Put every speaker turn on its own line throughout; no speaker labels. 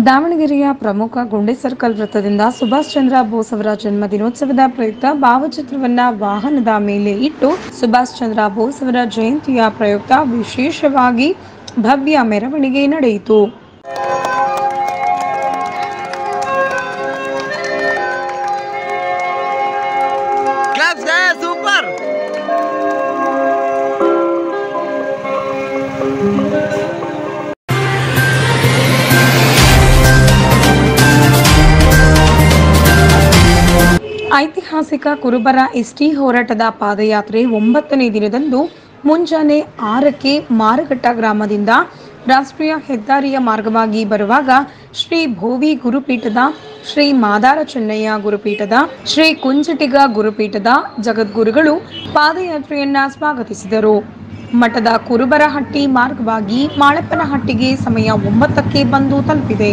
ದಾವಣಗೆರೆಯ ಪ್ರಮುಖ ಗುಂಡೆ ಸರ್ಕಲ್ ವೃತ್ತದಿಂದ ಸುಭಾಷ್ ಚಂದ್ರ ಬೋಸ್ ಅವರ ಜನ್ಮ ದಿನೋತ್ಸವದ ಪ್ರಯುಕ್ತ ಭಾವಚಿತ್ರವನ್ನ ವಾಹನದ ಮೇಲೆ ಇಟ್ಟು ಸುಭಾಷ್ ಚಂದ್ರ ಬೋಸ್ ಅವರ ಜಯಂತಿಯ ಪ್ರಯುಕ್ತ ವಿಶೇಷವಾಗಿ ಭವ್ಯ ಮೆರವಣಿಗೆ ನಡೆಯಿತು
Claps guys, super!
ಐತಿಹಾಸಿಕ ಕುರುಬರ ಎಸ್ಟಿ ಹೋರಾಟದ ಪಾದಯಾತ್ರೆ ಒಂಬತ್ತನೇ ದಿನದಂದು ಮುಂಜಾನೆ ಆರಕ್ಕೆ ಮಾರಘಟ್ಟ ಗ್ರಾಮದಿಂದ ರಾಷ್ಟ್ರೀಯ ಹೆದ್ದಾರಿಯ ಮಾರ್ಗವಾಗಿ ಬರುವಾಗ ಶ್ರೀ ಭೋವಿ ಗುರುಪೀಠದ ಶ್ರೀ ಮಾದಾರ ಚೆನ್ನಯ್ಯ ಗುರುಪೀಠದ ಶ್ರೀ ಕುಂಚಟಿಗ ಗುರುಪೀಠದ ಜಗದ್ಗುರುಗಳು ಪಾದಯಾತ್ರೆಯನ್ನ ಸ್ವಾಗತಿಸಿದರು ಮಠದ ಕುರುಬರಹಟ್ಟಿ ಮಾರ್ಗವಾಗಿ ಮಾಳಪ್ಪನಹಟ್ಟಿಗೆ ಸಮಯ ಒಂಬತ್ತಕ್ಕೆ ಬಂದು ತಲುಪಿದೆ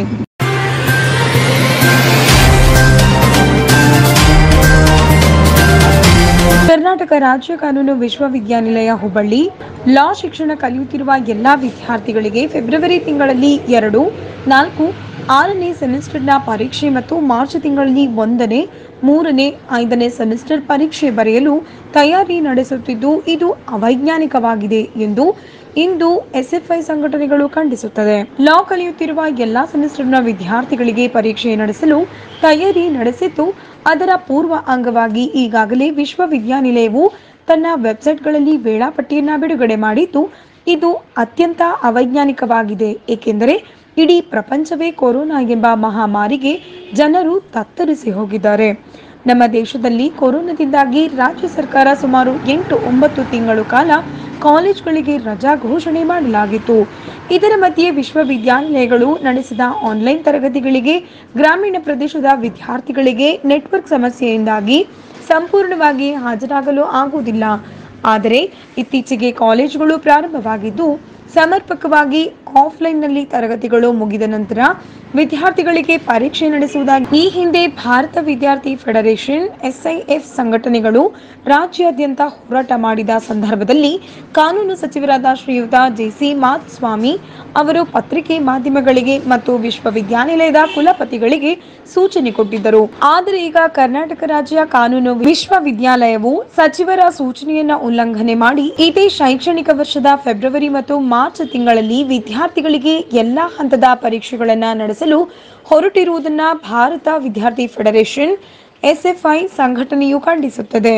ಕರ್ನಾಟಕ ರಾಜ್ಯ ಕಾನೂನು ವಿಶ್ವವಿದ್ಯಾನಿಲಯ ಹುಬ್ಬಳ್ಳಿ ಲಾ ಶಿಕ್ಷಣ ಕಲಿಯುತ್ತಿರುವ ಎಲ್ಲಾ ವಿದ್ಯಾರ್ಥಿಗಳಿಗೆ ಫೆಬ್ರವರಿ ತಿಂಗಳಲ್ಲಿ ಎರಡು ನಾಲ್ಕು ಆರನೇ ಸೆಮಿಸ್ಟರ್ನ ಪರೀಕ್ಷೆ ಮತ್ತು ಮಾರ್ಚ್ ತಿಂಗಳಲ್ಲಿ ಒಂದನೇ ಮೂರನೇ ಐದನೇ ಸೆಮಿಸ್ಟರ್ ಪರೀಕ್ಷೆ ಬರೆಯಲು ತಯಾರಿ ನಡೆಸುತ್ತಿದ್ದು ಇದು ಅವೈಜ್ಞಾನಿಕವಾಗಿದೆ ಎಂದು ಇಂದು ಎಸ್ಎಫ್ಐ ಸಂಘಟನೆಗಳು ಖಂಡಿಸುತ್ತದೆ ಲಾ ಕಲಿಯುತ್ತಿರುವ ಎಲ್ಲಾ ಸೆಮಿಸ್ಟರ್ನ ವಿದ್ಯಾರ್ಥಿಗಳಿಗೆ ಪರೀಕ್ಷೆ ನಡೆಸಲು ತಯಾರಿ ನಡೆಸಿದ್ದು ಅದರ ಪೂರ್ವ ಅಂಗವಾಗಿ ಈಗಾಗಲೇ ವಿಶ್ವವಿದ್ಯಾನಿಲಯವು ತನ್ನ ವೆಬ್ಸೈಟ್ಗಳಲ್ಲಿ ವೇಳಾಪಟ್ಟಿಯನ್ನ ಬಿಡುಗಡೆ ಮಾಡಿದ್ದು ಇದು ಅತ್ಯಂತ ಅವೈಜ್ಞಾನಿಕವಾಗಿದೆ ಏಕೆಂದರೆ ಇಡೀ ಪ್ರಪಂಚವೇ ಕೊರೋನಾ ಎಂಬ ಮಹಾಮಾರಿಗೆ ಜನರು ತತ್ತರಿಸಿ ಹೋಗಿದ್ದಾರೆ ನಮ್ಮ ದೇಶದಲ್ಲಿ ಕೊರೋನಾದಿಂದಾಗಿ ರಾಜ್ಯ ಸರ್ಕಾರ ಸುಮಾರು ಎಂಟು ಒಂಬತ್ತು ತಿಂಗಳು ಕಾಲ ಕಾಲೇಜ್ಗಳಿಗೆ ರಜಾ ಘೋಷಣೆ ಮಾಡಲಾಗಿತ್ತು ಇದರ ಮಧ್ಯೆ ವಿಶ್ವವಿದ್ಯಾನಿಲಯಗಳು ನಡೆಸಿದ ಆನ್ಲೈನ್ ತರಗತಿಗಳಿಗೆ ಗ್ರಾಮೀಣ ಪ್ರದೇಶದ ವಿದ್ಯಾರ್ಥಿಗಳಿಗೆ ನೆಟ್ವರ್ಕ್ ಸಮಸ್ಯೆಯಿಂದಾಗಿ ಸಂಪೂರ್ಣವಾಗಿ ಹಾಜರಾಗಲು ಆಗುವುದಿಲ್ಲ ಆದರೆ ಇತ್ತೀಚೆಗೆ ಕಾಲೇಜುಗಳು ಪ್ರಾರಂಭವಾಗಿದ್ದು ಸಮರ್ಪಕವಾಗಿ ಆಫ್ಲೈನ್ನಲ್ಲಿ ತರಗತಿಗಳು ಮುಗಿದ ನಂತರ ವಿದ್ಯಾರ್ಥಿಗಳಿಗೆ ಪರೀಕ್ಷೆ ನಡೆಸುವುದಾಗಿ ಈ ಹಿಂದೆ ಭಾರತ ವಿದ್ಯಾರ್ಥಿ ಫೆಡರೇಷನ್ ಎಸ್ಐಎಫ್ ಸಂಘಟನೆಗಳು ರಾಜ್ಯಾದ್ಯಂತ ಹೋರಾಟ ಮಾಡಿದ ಸಂದರ್ಭದಲ್ಲಿ ಕಾನೂನು ಸಚಿವರಾದ ಶ್ರೀಯುತ ಜೆಸಿ ಮಾಧುಸ್ವಾಮಿ ಅವರು ಪತ್ರಿಕೆ ಮಾಧ್ಯಮಗಳಿಗೆ ಮತ್ತು ವಿಶ್ವವಿದ್ಯಾನಿಲಯದ ಕುಲಪತಿಗಳಿಗೆ ಸೂಚನೆ ಕೊಟ್ಟಿದ್ದರು ಆದರೆ ಈಗ ಕರ್ನಾಟಕ ರಾಜ್ಯ ಕಾನೂನು ವಿಶ್ವವಿದ್ಯಾಲಯವು ಸಚಿವರ ಸೂಚನೆಯನ್ನ ಉಲ್ಲಂಘನೆ ಮಾಡಿ ಇದೇ ಶೈಕ್ಷಣಿಕ ವರ್ಷದ ಫೆಬ್ರವರಿ ಮತ್ತು ಮಾರ್ಚ್ ತಿಂಗಳಲ್ಲಿ ವಿದ್ಯಾರ್ಥಿಗಳಿಗೆ ಎಲ್ಲಾ ಹಂತದ ಪರೀಕ್ಷೆಗಳನ್ನ ನಡೆಸಲು ಹೊರಟಿರುವುದನ್ನ ಭಾರತ ವಿದ್ಯಾರ್ಥಿ ಫೆಡರೇಷನ್ ಎಸ್ಎಫ್ಐ ಸಂಘಟನೆಯು ಖಂಡಿಸುತ್ತದೆ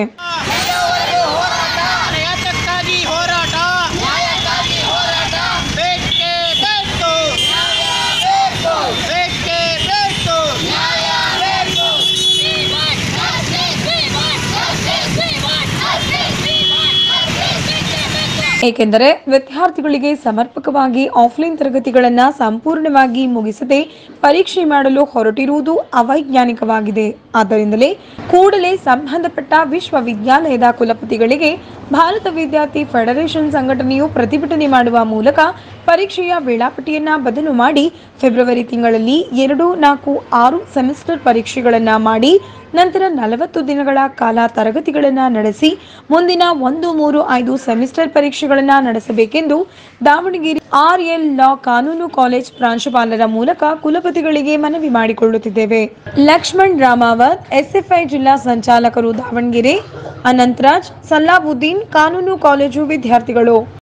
ನ್ಯಾಯಕ್ಕಾಗಿ ಹೋರಾಟ ಬೇಕೇ ಬೇಕು ಬೇಕೇ ಬೇಕು
ಏಕೆಂದರೆ ವಿದ್ಯಾರ್ಥಿಗಳಿಗೆ ಸಮರ್ಪಕವಾಗಿ ಆಫ್ಲೈನ್ ತರಗತಿಗಳನ್ನ ಸಂಪೂರ್ಣವಾಗಿ ಮುಗಿಸದೆ ಪರೀಕ್ಷೆ ಮಾಡಲು ಹೊರಟಿರುವುದು ಅವೈಜ್ಞಾನಿಕವಾಗಿದೆ ಆದ್ದರಿಂದಲೇ ಕೂಡಲೇ ಸಂಬಂಧಪಟ್ಟ ವಿಶ್ವವಿದ್ಯಾಲಯದ ಕುಲಪತಿಗಳಿಗೆ ಭಾರತ ವಿದ್ಯಾರ್ಥಿ ಫೆಡರೇಷನ್ ಸಂಘಟನೆಯು ಪ್ರತಿಭಟನೆ ಮಾಡುವ ಮೂಲಕ ಪರೀಕ್ಷೆಯ ವೇಳಾಪಟ್ಟಿಯನ್ನ ಬದಲು ಮಾಡಿ ಫೆಬ್ರವರಿ ತಿಂಗಳಲ್ಲಿ ಎರಡು ನಾಲ್ಕು ಆರು ಸೆಮಿಸ್ಟರ್ ಪರೀಕ್ಷೆಗಳನ್ನ ಮಾಡಿ ನಂತರ ನಲವತ್ತು ದಿನಗಳ ಕಾಲ ತರಗತಿಗಳನ್ನ ನಡೆಸಿ ಮುಂದಿನ ಒಂದು ಮೂರು ಐದು ಸೆಮಿಸ್ಟರ್ ಪರೀಕ್ಷೆಗಳನ್ನ ನಡೆಸಬೇಕೆಂದು ದಾವಣಗೆರೆ ಆರ್ಎಲ್ ಲಾ ಕಾನೂನು ಕಾಲೇಜ್ ಪ್ರಾಂಶುಪಾಲರ ಮೂಲಕ ಕುಲಪತಿಗಳಿಗೆ ಮನವಿ ಮಾಡಿಕೊಳ್ಳುತ್ತಿದ್ದೇವೆ ಲಕ್ಷ್ಮಣ್ ರಾಮಾವತ್ ಎಸ್ಎಫ್ಐ ಜಿಲ್ಲಾ ಸಂಚಾಲಕರು ದಾವಣಗೆರೆ ಅನಂತರಾಜ್ ಸಲಾಬುದ್ದೀನ್ ಕಾನೂನು ಕಾಲೇಜು ವಿದ್ಯಾರ್ಥಿಗಳು